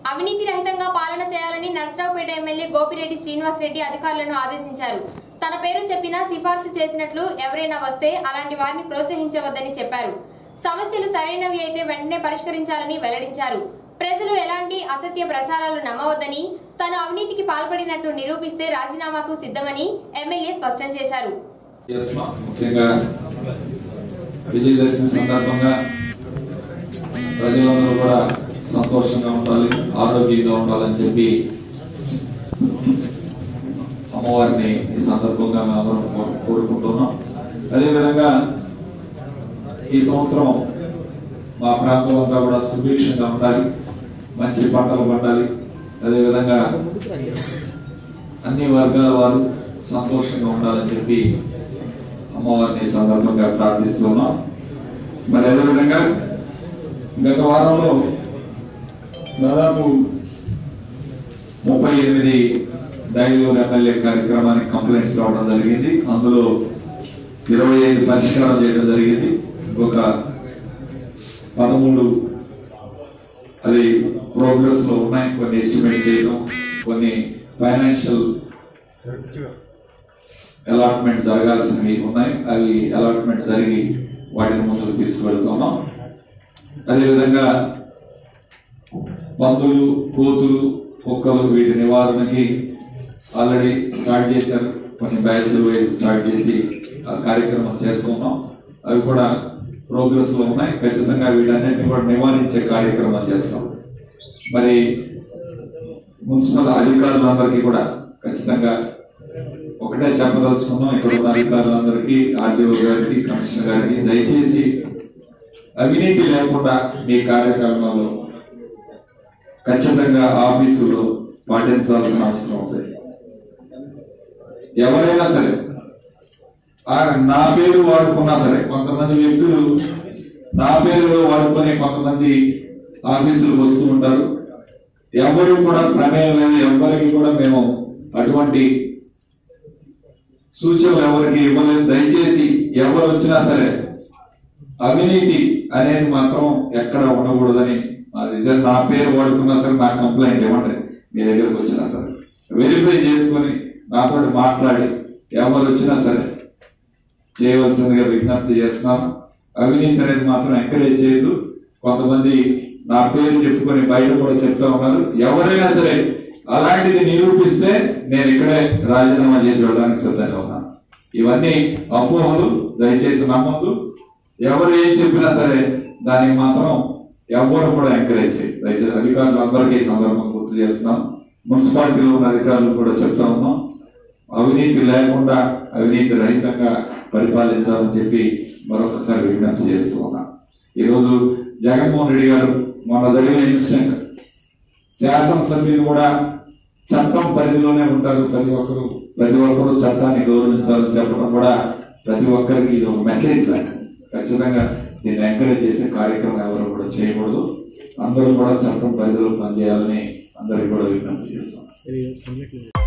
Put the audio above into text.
అవినీతి రహితంగా పాలన చేయాలని నరసరావుపేట ఎమ్మెల్యే గోపిరెడ్డి శ్రీనివాస్ రెడ్డి అధికారులను ఆదేశించారు తన పేరు చెప్పినా సిఫార్సు చేసినట్లు ఎవరైనా వస్తే అలాంటి వారిని ప్రోత్సహించవద్దని చెప్పారు సమస్యలు సరైనవి అయితే వెంటనే పరిష్కరించాలని వెల్లడించారు ప్రజలు ఎలాంటి అసత్య ప్రచారాలు నమ్మవద్దని తాను అవినీతికి పాల్పడినట్లు నిరూపిస్తే రాజీనామాకు సిద్ధమని ఎమ్మెల్యే స్పష్టం చేశారు చేస్తున్నాం ముఖ్యంగా విజయదశమి సందర్భంగా ప్రజలందరూ కూడా సంతోషంగా ఉండాలి ఆరోగ్యంగా ఉండాలని చెప్పి అమ్మవారిని ఈ సందర్భంగా మేమందరం కో- కోరుకుంటున్నాం అదేవిధంగా ఈ సంవత్సరం మా ప్రాంతం అంతా కూడా సుభిక్షంగా ఉండాలి మంచి పంటలు పండాలి అదేవిధంగా అన్ని వర్గాల వారు సంతోషంగా ఉండాలని చెప్పి అమ్మవారిని ఈ సందర్భంగా ప్రార్థిస్తున్నాం మరి అదేవిధంగా గత వారంలో దాదాపు ముప్పై ఎనిమిది డైలూర్ ఎమ్మెల్యే కార్యక్రమానికి కంప్లైంట్స్ రావడం జరిగింది అందులో ఇరవై ఐదు పరిష్కారం చేయడం జరిగింది ఇంకొక పదమూడు అది ప్రోగ్రెస్ లో ఉన్నాయి కొన్ని ఎస్టిమేట్ చేయడం కొన్ని ఫైనాన్షియల్ అలాట్మెంట్ జరగాల్సినవి ఉన్నాయి అవి అలాట్మెంట్ జరిగి వాటిని ముందుకు తీసుకువెళ్తున్నాం అదేవిధంగా పందులు కోతులు కుక్కలు వీటి నివారణకి ఆల్రెడీ స్టార్ట్ చేశారు కొన్ని బ్యాచ్ వైజ్ స్టార్ట్ చేసి ఆ కార్యక్రమం చేస్తున్నాం అవి కూడా ప్రోగ్రెస్ లో ఉన్నాయి ఖచ్చితంగా వీటన్నిటిని కూడా నివారించే కార్యక్రమం చేస్తాం మరి మున్సిపల్ అధికారులందరికీ కూడా ఖచ్చితంగా ఒకటే చెప్పదలుచుకున్నాం ఇక్కడ ఉన్న అధికారులందరికీ ఆర్డీఓ గారికి కమిషనర్ గారికి దయచేసి అవినీతి లేకుండా మీ కార్యక్రమాలు ఖచ్చితంగా ఆఫీసులో పాటించాల్సిన అవసరం ఉంది ఎవరైనా సరే ఆ నా పేరు వాడుకున్నా సరే కొంతమంది వ్యక్తులు నా పేరు వాడుకొని కొంతమంది ఆఫీసులకు వస్తూ ఉంటారు ఎవరు కూడా ప్రమేయం లేదు ఎవరికి కూడా మేము అటువంటి సూచనలు ఎవరికి ఇవ్వలేదు దయచేసి ఎవరు వచ్చినా సరే అవినీతి అనేది మాత్రం ఎక్కడ ఉండకూడదని నా రిజల్ట్ నా పేరు వాడుకున్నా సరే నా కంప్లైంట్ ఇవ్వండి మీ దగ్గరకు వచ్చినా సరే వెరిఫై చేసుకొని నాతో మాట్లాడి ఎవరు వచ్చినా సరే చేయవలసిందిగా విజ్ఞప్తి చేస్తున్నాను అవినీతి అనేది మాత్రం ఎంకరేజ్ చేయదు కొంతమంది నా పేరు చెప్పుకొని బయట కూడా చెప్తా ఉన్నారు ఎవరైనా సరే అలాంటిది నిరూపిస్తే నేను ఇక్కడే రాజీనామా చేసి వెళ్ళడానికి సిద్ధంగా ఉన్నాను ఇవన్నీ అపోహలు దయచేసి నమ్మద్దు ఎవరు ఏం చెప్పినా సరే దానికి మాత్రం ఎవరు కూడా ఎంకరేజ్ చేయి దయచేసి అధికారులు అందరికీ ఈ సందర్భం గుర్తు చేస్తున్నాం మున్సిపాలిటీలో ఉన్న అధికారులు కూడా చెప్తా ఉన్నాం అవినీతి లేకుండా అవినీతి రహితంగా పరిపాలించాలని చెప్పి మరొకసారి విజ్ఞప్తి చేస్తూ ఉన్నాం ఈరోజు జగన్మోహన్ రెడ్డి గారు మొన్న జరిగిన ఇన్సిడెంట్ శాసనసభ్యులు కూడా చట్టం పరిధిలోనే ఉంటారు ప్రతి ఒక్కరు ప్రతి ఒక్కరు చట్టాన్ని గౌరవించాలని చెప్పడం కూడా ప్రతి ఒక్కరికి ఇది ఒక మెసేజ్ లాంటి ఖచ్చితంగా దీన్ని ఎంకరేజ్ చేసే కార్యక్రమం ఎవరు కూడా చేయకూడదు అందరూ కూడా చట్టం పరిధిలో పనిచేయాలని అందరికి కూడా విజ్ఞప్తి చేస్తాం